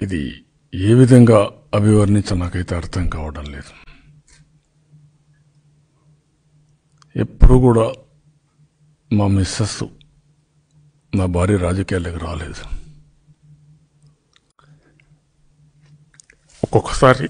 ఇది ఏ విధంగా అభివర్ణించ నాకైతే అర్థం కావడం లేదు ఎప్పుడు కూడా మా మిస్సెస్ నా భార్య రాజకీయాలకు రాలేదు ఒక్కొక్కసారి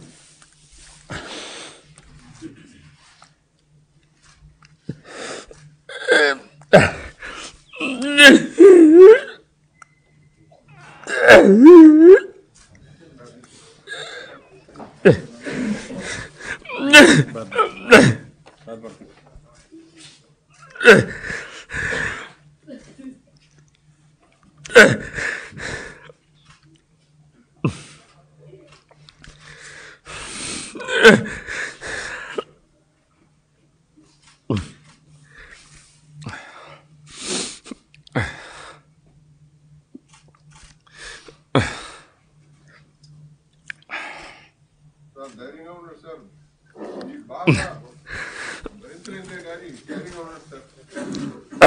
సార్ ధైర్యంగా ఉన్నారు సార్ మీకు బాగా భరించలేదే కానీ ధైర్యంగా ఉన్నారు సార్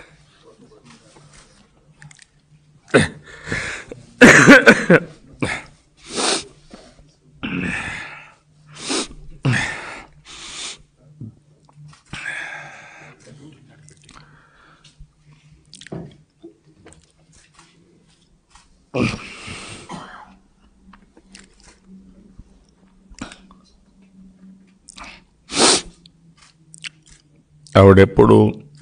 ఆవిడెప్పుడు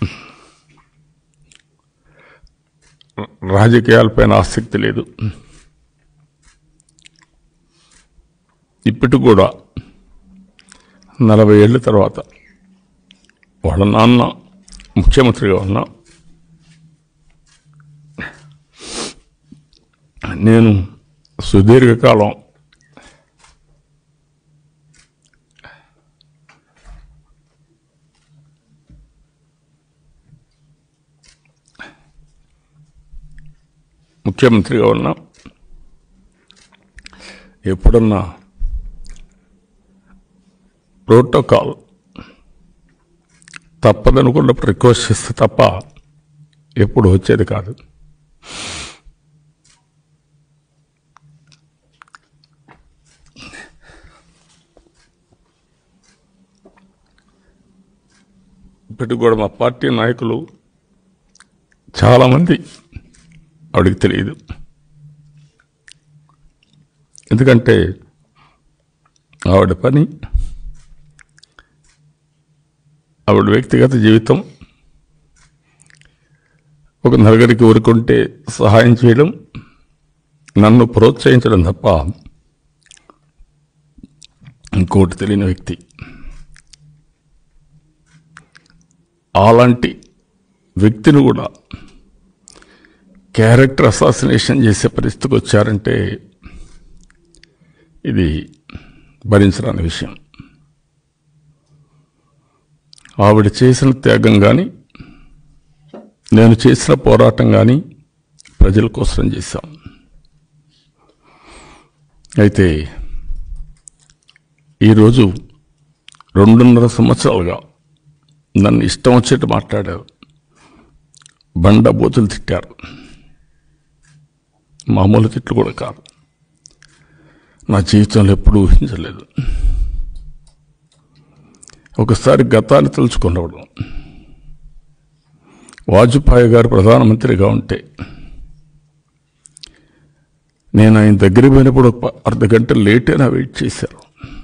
రాజకీయాలపైన ఆసక్తి లేదు ఇప్పటికి కూడా నలభై ఏళ్ళ తర్వాత వాళ్ళ నాన్న ముఖ్యమంత్రిగా ఉన్నా నేను సుదీర్ఘకాలం ముఖ్యమంత్రిగా ఉన్నా ఎప్పుడన్నా ప్రోటోకాల్ తప్పదనుకున్నప్పుడు రిక్వెస్ట్ చేస్తే తప్ప ఎప్పుడు వచ్చేది కాదు ఇప్పటికి కూడా మా పార్టీ నాయకులు చాలామంది ఆవిడకి తెలియదు ఎందుకంటే ఆవిడ పని ఆవిడ వ్యక్తిగత జీవితం ఒక నలుగురికి ఊరుకుంటే సహాయం చేయడం నన్ను ప్రోత్సహించడం తప్ప ఇంకోటి తెలియని వ్యక్తి అలాంటి వ్యక్తిని కూడా క్యారెక్టర్ అసాసినేషన్ చేసే పరిస్థితికి వచ్చారంటే ఇది భరించరాని విషయం ఆవిడ చేసిన త్యాగం కానీ నేను చేసిన పోరాటం కానీ ప్రజల కోసం చేశాం అయితే ఈరోజు రెండున్నర సంవత్సరాలుగా నన్ను ఇష్టం వచ్చేట్టు మాట్లాడారు బండ బూతులు తిట్టారు మామూలు తిట్లు కూడా కాదు నా జీవితంలో ఎప్పుడూ ఊహించలేదు ఒకసారి గతాన్ని తలుచుకున్నప్పుడు వాజ్పేయి గారు ప్రధానమంత్రిగా ఉంటే నేను ఆయన దగ్గరికి పోయినప్పుడు ఒక ప- అర్ధ గంట లేట్ అయినా వెయిట్ చేశారు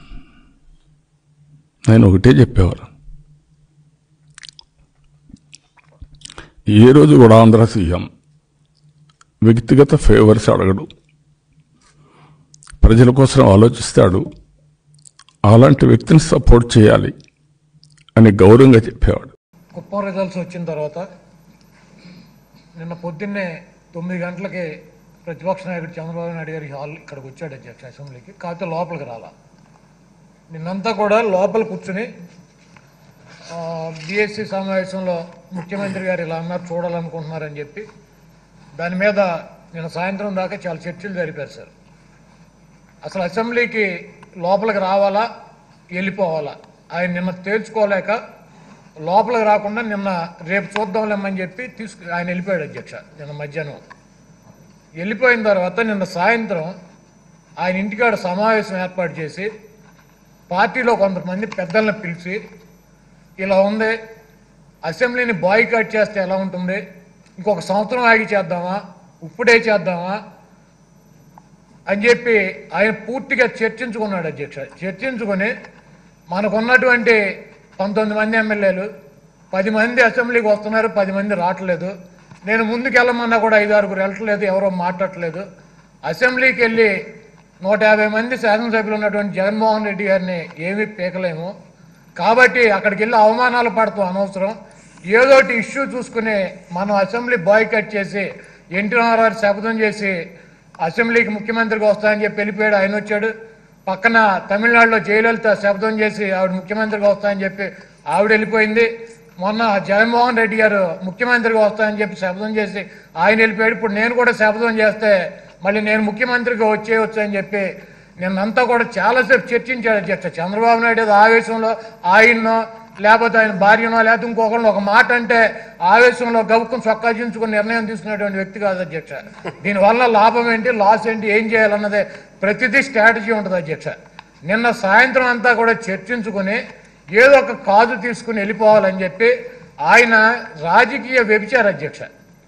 నేను ఒకటే చెప్పేవారు ఏ రోజు కూడా ఆంధ్ర సీఎం వ్యక్తిగత ఫేవర్స్ అడగడు ప్రజల కోసం ఆలోచిస్తాడు అలాంటి వ్యక్తిని సపోర్ట్ చేయాలి అని గౌరవంగా చెప్పేవాడు కుప్పం రిజల్ట్స్ వచ్చిన తర్వాత నిన్న పొద్దున్నే తొమ్మిది గంటలకి ప్రతిపక్ష నాయకుడు చంద్రబాబు నాయుడు గారి హాల్ ఇక్కడికి వచ్చాడు అధ్యక్ష అసెంబ్లీకి కాకపోతే లోపలికి రాలా నిన్నంతా కూడా లోపల కూర్చుని బీఎస్సీ సమావేశంలో ముఖ్యమంత్రి గారు ఇలా అన్నారు చూడాలనుకుంటున్నారని చెప్పి దాని మీద నిన్న సాయంత్రం దాకా చాలా చర్చలు జరిపారు సార్ అసలు అసెంబ్లీకి లోపలికి రావాలా వెళ్ళిపోవాలా ఆయన నిన్న తేల్చుకోలేక లోపలికి రాకుండా నిన్న రేపు చూద్దాంలేమని చెప్పి తీసుకు ఆయన వెళ్ళిపోయాడు అధ్యక్ష నిన్న మధ్యాహ్నం వెళ్ళిపోయిన తర్వాత నిన్న సాయంత్రం ఆయన ఇంటికాడ సమావేశం ఏర్పాటు చేసి పార్టీలో కొంతమంది పెద్దలను పిలిచి ఇలా ఉంది అసెంబ్లీని బాయ్కాట్ చేస్తే ఎలా ఉంటుంది ఇంకొక సంవత్సరం ఆగి చేద్దామా ఇప్పుడే చేద్దామా అని చెప్పి ఆయన పూర్తిగా చర్చించుకున్నాడు అధ్యక్ష చర్చించుకొని మనకున్నటువంటి పంతొమ్మిది మంది ఎమ్మెల్యేలు పది మంది అసెంబ్లీకి వస్తున్నారు పది మంది రావట్లేదు నేను ముందుకు వెళ్ళమన్నా కూడా ఐదు ఆరుగురు వెళ్ళట్లేదు ఎవరో మాట్లాడట్లేదు అసెంబ్లీకి వెళ్ళి నూట యాభై మంది శాసనసభ్యులు ఉన్నటువంటి జగన్మోహన్ రెడ్డి గారిని ఏమీ పీకలేము కాబట్టి అక్కడికి వెళ్ళి అవమానాలు పడతాం అనవసరం ఏదోటి ఇష్యూ చూసుకుని మనం అసెంబ్లీ బాయ్కట్ చేసి ఎన్టీ రామారావు శపథం చేసి అసెంబ్లీకి ముఖ్యమంత్రిగా వస్తానని చెప్పి వెళ్ళిపోయాడు ఆయన వచ్చాడు పక్కన తమిళనాడులో జయలలిత శపథం చేసి ఆవిడ ముఖ్యమంత్రిగా వస్తానని చెప్పి ఆవిడ వెళ్ళిపోయింది మొన్న జగన్మోహన్ రెడ్డి గారు ముఖ్యమంత్రిగా వస్తానని చెప్పి శపథం చేసి ఆయన వెళ్ళిపోయాడు ఇప్పుడు నేను కూడా శపథం చేస్తే మళ్ళీ నేను ముఖ్యమంత్రిగా వచ్చేయచ్చు అని చెప్పి నిన్నంతా కూడా చాలాసేపు చర్చించాడు అధ్యక్ష చంద్రబాబు నాయుడు ఏదో ఆవేశంలో ఆయన్నో లేకపోతే ఆయన భార్యనో లేకపోతే ఇంకొకరిని ఒక మాట అంటే ఆవేశంలో గబుక్కుని చొక్కాజించుకుని నిర్ణయం తీసుకునేటువంటి వ్యక్తి కాదు అధ్యక్ష దీనివల్ల లాభం ఏంటి లాస్ ఏంటి ఏం చేయాలన్నదే ప్రతిదీ స్ట్రాటజీ ఉంటుంది అధ్యక్ష నిన్న సాయంత్రం అంతా కూడా చర్చించుకుని ఏదో ఒక కాజు తీసుకుని వెళ్ళిపోవాలని చెప్పి ఆయన రాజకీయ వ్యభిచార అధ్యక్ష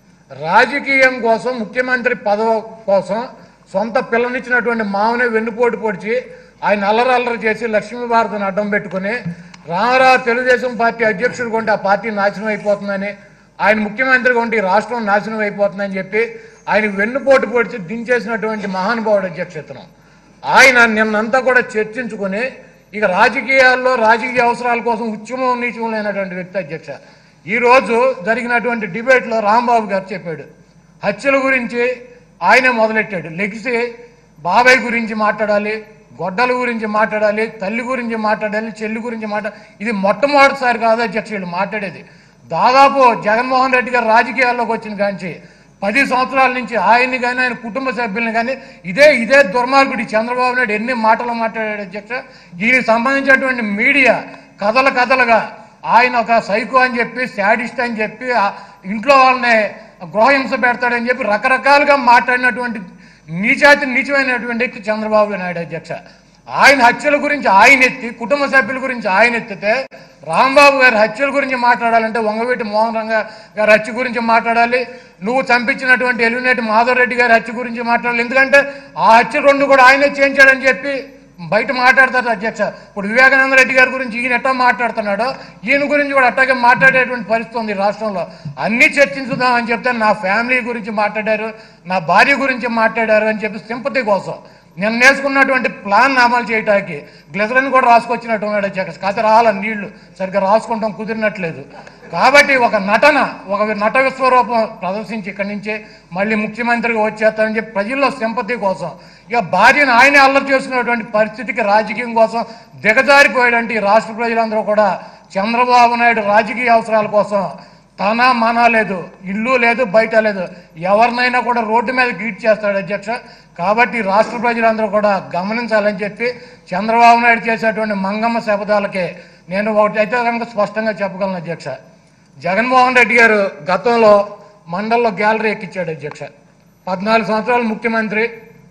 రాజకీయం కోసం ముఖ్యమంత్రి పదవి కోసం సొంత పిల్లనిచ్చినటువంటి మామనే వెన్నుపోటు పొడిచి ఆయన అల్లరల్లరి చేసి లక్ష్మీభారతిని అడ్డం పెట్టుకుని రామారావు తెలుగుదేశం పార్టీ అధ్యక్షుడు కొంటే ఆ పార్టీ నాశనం అయిపోతుందని ఆయన ముఖ్యమంత్రిగా ఉంటే ఈ రాష్ట్రం నాశనం అయిపోతుందని చెప్పి ఆయన వెన్నుపోటు పొడిచి దించేసినటువంటి మహానుభావుడు అధ్యక్షతను ఆయన నిన్నంతా కూడా చర్చించుకుని ఇక రాజకీయాల్లో రాజకీయ అవసరాల కోసం ఉద్యమం నీచం లేనటువంటి వ్యక్తి అధ్యక్ష ఈ రోజు జరిగినటువంటి డిబేట్లో రాంబాబు గారు చెప్పాడు హత్యల గురించి ఆయనే మొదలెట్టాడు లెగిసి బాబాయ్ గురించి మాట్లాడాలి గొడ్డల గురించి మాట్లాడాలి తల్లి గురించి మాట్లాడాలి చెల్లి గురించి మాట్లా ఇది మొట్టమొదటిసారి కాదు అధ్యక్ష వీళ్ళు మాట్లాడేది దాదాపు జగన్మోహన్ రెడ్డి గారు రాజకీయాల్లోకి వచ్చిన కాంచి పది సంవత్సరాల నుంచి ఆయన్ని కానీ ఆయన కుటుంబ సభ్యుల్ని కానీ ఇదే ఇదే దుర్మార్గుడి చంద్రబాబు నాయుడు ఎన్ని మాటలు మాట్లాడాడు అధ్యక్ష దీనికి సంబంధించినటువంటి మీడియా కథల కథలుగా ఆయన ఒక సైకో అని చెప్పి శాడిస్ట్ అని చెప్పి ఆ ఇంట్లో వాళ్ళని గృహహింస పెడతాడని చెప్పి రకరకాలుగా మాట్లాడినటువంటి నీచాతి నీచమైనటువంటి వ్యక్తి చంద్రబాబు నాయుడు అధ్యక్ష ఆయన హత్యల గురించి ఆయన ఎత్తి కుటుంబ సభ్యుల గురించి ఆయన ఎత్తితే రాంబాబు గారి హత్యల గురించి మాట్లాడాలంటే వంగవీటి మోహన్ రంగ గారి హత్య గురించి మాట్లాడాలి నువ్వు చంపించినటువంటి ఎలిమినేటి మాధవ్ రెడ్డి గారి హత్య గురించి మాట్లాడాలి ఎందుకంటే ఆ హత్య రెండు కూడా ఆయనే చేయించాడని చెప్పి బయట మాట్లాడతారు అధ్యక్ష ఇప్పుడు వివేకానంద రెడ్డి గారి గురించి ఈయన ఎట్టా మాట్లాడుతున్నాడో ఈయన గురించి కూడా అట్టాగే మాట్లాడేటువంటి పరిస్థితి ఉంది ఈ రాష్ట్రంలో అన్ని చర్చించుదామని చెప్తే నా ఫ్యామిలీ గురించి మాట్లాడారు నా భార్య గురించి మాట్లాడారు అని చెప్పి సింపతి కోసం నిన్న వేసుకున్నటువంటి ప్లాన్ అమలు చేయడానికి గ్లిజరిన్ కూడా రాసుకొచ్చినట్టు ఉన్నాడు అధ్యక్ష కాకపోతే రావాల నీళ్లు సరిగ్గా రాసుకుంటాం కుదిరినట్లేదు కాబట్టి ఒక నటన ఒక నట విశ్వరూపం ప్రదర్శించి ఇక్కడి నుంచే మళ్ళీ ముఖ్యమంత్రిగా వచ్చేస్తారని చెప్పి ప్రజల్లో సింపతి కోసం ఇక భార్యను ఆయనే అల్లరి చేసుకున్నటువంటి పరిస్థితికి రాజకీయం కోసం దిగజారిపోయాడంటే ఈ రాష్ట్ర ప్రజలందరూ కూడా చంద్రబాబు నాయుడు రాజకీయ అవసరాల కోసం తన మన లేదు ఇల్లు లేదు బయట లేదు ఎవరినైనా కూడా రోడ్డు మీద గీట్ చేస్తాడు అధ్యక్ష కాబట్టి రాష్ట్ర ప్రజలందరూ కూడా గమనించాలని చెప్పి చంద్రబాబు నాయుడు చేసేటువంటి మంగమ్మ శపథాలకే నేను ఒకటి అయితే కనుక స్పష్టంగా చెప్పగలను అధ్యక్ష జగన్మోహన్ రెడ్డి గారు గతంలో మండల్లో గ్యాలరీ ఎక్కించాడు అధ్యక్ష పద్నాలుగు సంవత్సరాలు ముఖ్యమంత్రి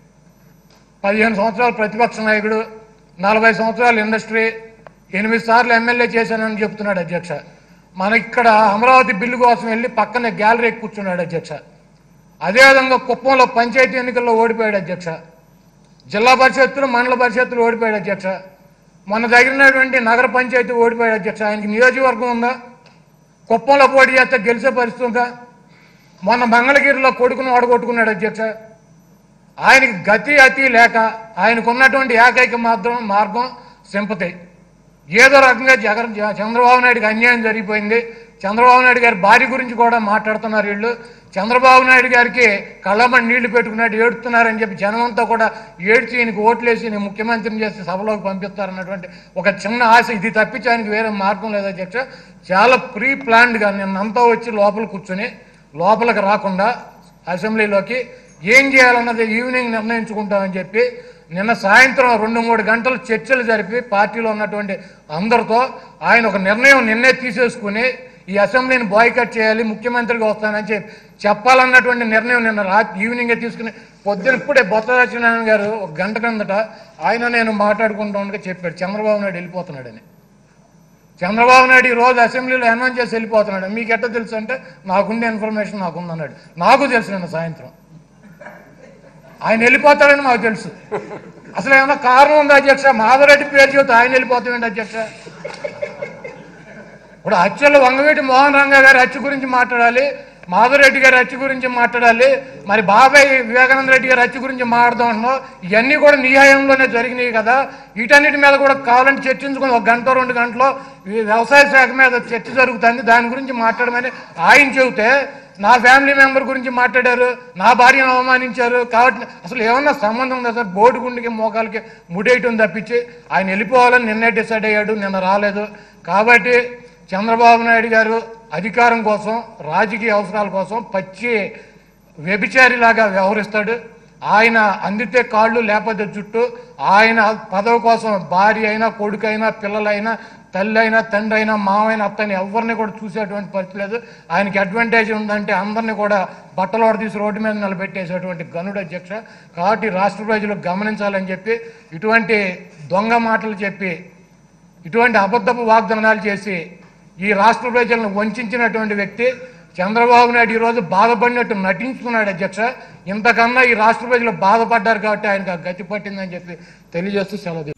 పదిహేను సంవత్సరాలు ప్రతిపక్ష నాయకుడు నలభై సంవత్సరాలు ఇండస్ట్రీ ఎనిమిది సార్లు ఎమ్మెల్యే చేశానని చెప్తున్నాడు అధ్యక్ష మన ఇక్కడ అమరావతి బిల్లు కోసం వెళ్ళి పక్కనే గ్యాలరీ ఎక్కి కూర్చున్నాడు అధ్యక్ష అదేవిధంగా కుప్పంలో పంచాయతీ ఎన్నికల్లో ఓడిపోయాడు అధ్యక్ష జిల్లా పరిషత్తులు మండల పరిషత్తులు ఓడిపోయాడు అధ్యక్ష మొన్న జరిగినటువంటి నగర పంచాయతీ ఓడిపోయాడు అధ్యక్ష ఆయనకి నియోజకవర్గం ఉందా కుప్పంలో పోటీ చేస్తే గెలిచే పరిస్థితి ఉందా మొన్న మంగళగిరిలో కొడుకును ఓడగొట్టుకున్నాడు అధ్యక్ష ఆయనకి గతి అతి లేక ఆయనకు ఉన్నటువంటి ఏకైక మార్గం మార్గం సింపతి ఏదో రకంగా జగన్ జ- చంద్రబాబు నాయుడుకి అన్యాయం జరిగిపోయింది చంద్రబాబు నాయుడు గారి భార్య గురించి కూడా మాట్లాడుతున్నారు వీళ్ళు చంద్రబాబు నాయుడు గారికి కళ్ళమని నీళ్లు పెట్టుకున్నట్టు ఏడుతున్నారని చెప్పి జనమంతా కూడా ఏడ్చి ఈయనకి ఓట్లేసి నేను ముఖ్యమంత్రిని చేసి సభలోకి పంపిస్తారన్నటువంటి ఒక చిన్న ఆశ ఇది తప్పించి ఆయనకి వేరే మార్గం లేదు అధ్యక్ష చాలా ప్రీ ప్లాన్డ్గా నిన్నంతా వచ్చి లోపల కూర్చొని లోపలికి రాకుండా అసెంబ్లీలోకి ఏం చేయాలన్నది ఈవినింగ్ నిర్ణయించుకుంటామని చెప్పి నిన్న సాయంత్రం రెండు మూడు గంటలు చర్చలు జరిపి పార్టీలో ఉన్నటువంటి అందరితో ఆయన ఒక నిర్ణయం నిన్నే తీసేసుకుని ఈ అసెంబ్లీని బాయ్కట్ చేయాలి ముఖ్యమంత్రిగా వస్తానని చెప్పి చెప్పాలన్నటువంటి నిర్ణయం నిన్న రాత్రి ఈవినింగే తీసుకుని పొద్దున ఇప్పుడే బొత్స సత్యనారాయణ గారు ఒక గంట కిందట ఆయన నేను మాట్లాడుకుంటూ ఉండగా చెప్పాడు చంద్రబాబు నాయుడు వెళ్ళిపోతున్నాడని చంద్రబాబు నాయుడు ఈ రోజు అసెంబ్లీలో అనౌన్స్ చేసి వెళ్ళిపోతున్నాడు మీకు ఎట్ట తెలుసు అంటే నాకుండే ఇన్ఫర్మేషన్ నాకుందన్నాడు నాకు తెలుసు నిన్న సాయంత్రం ఆయన వెళ్ళిపోతాడని మాకు తెలుసు అసలు ఏమైనా కారణం ఉంది అధ్యక్ష మాధవరెడ్డి పేరు చెబుతే ఆయన వెళ్ళిపోతామేంటి అధ్యక్ష ఇప్పుడు హత్యలు వంగవీటి మోహన్ రంగా గారి హత్య గురించి మాట్లాడాలి మాధవరెడ్డి గారి హత్య గురించి మాట్లాడాలి మరి బాబాయ్ వివేకానంద రెడ్డి గారి హత్య గురించి మాట్లాడదాం అంటున్నావు ఇవన్నీ కూడా నీ హయాంలోనే జరిగినాయి కదా వీటన్నిటి మీద కూడా కావాలని చర్చించుకుని ఒక గంట రెండు గంటలో ఈ వ్యవసాయ శాఖ మీద చర్చ జరుగుతుంది దాని గురించి మాట్లాడమని ఆయన చెబితే నా ఫ్యామిలీ మెంబర్ గురించి మాట్లాడారు నా భార్యను అవమానించారు కాబట్టి అసలు ఏమన్నా సంబంధం ఉందా సార్ బోర్డు గుండెకి మోకాలకి ముడేయటం తప్పించి ఆయన వెళ్ళిపోవాలని నిన్నే డిసైడ్ అయ్యాడు నిన్న రాలేదు కాబట్టి చంద్రబాబు నాయుడు గారు అధికారం కోసం రాజకీయ అవసరాల కోసం పచ్చి వ్యభిచారిలాగా వ్యవహరిస్తాడు ఆయన అందితే కాళ్ళు లేకపోతే జుట్టు ఆయన పదవి కోసం భార్య అయినా కొడుకైనా పిల్లలైనా తల్లి అయినా తండ్రి అయినా మావైనా అత్తని ఎవరిని కూడా చూసేటువంటి పరిస్థితి లేదు ఆయనకి అడ్వాంటేజ్ ఉందంటే అందరినీ కూడా బట్టలోడ తీసి రోడ్డు మీద నిలబెట్టేసేటువంటి గనుడు అధ్యక్ష కాబట్టి రాష్ట్ర ప్రజలు గమనించాలని చెప్పి ఇటువంటి దొంగ మాటలు చెప్పి ఇటువంటి అబద్ధపు వాగ్దానాలు చేసి ఈ రాష్ట్ర ప్రజలను వంచినటువంటి వ్యక్తి చంద్రబాబు నాయుడు ఈరోజు బాధపడినట్టు నటించుకున్నాడు అధ్యక్ష ఇంతకన్నా ఈ రాష్ట్ర ప్రజలు బాధపడ్డారు కాబట్టి ఆయనకు ఆ గతి పట్టిందని చెప్పి తెలియజేస్తూ సెలవు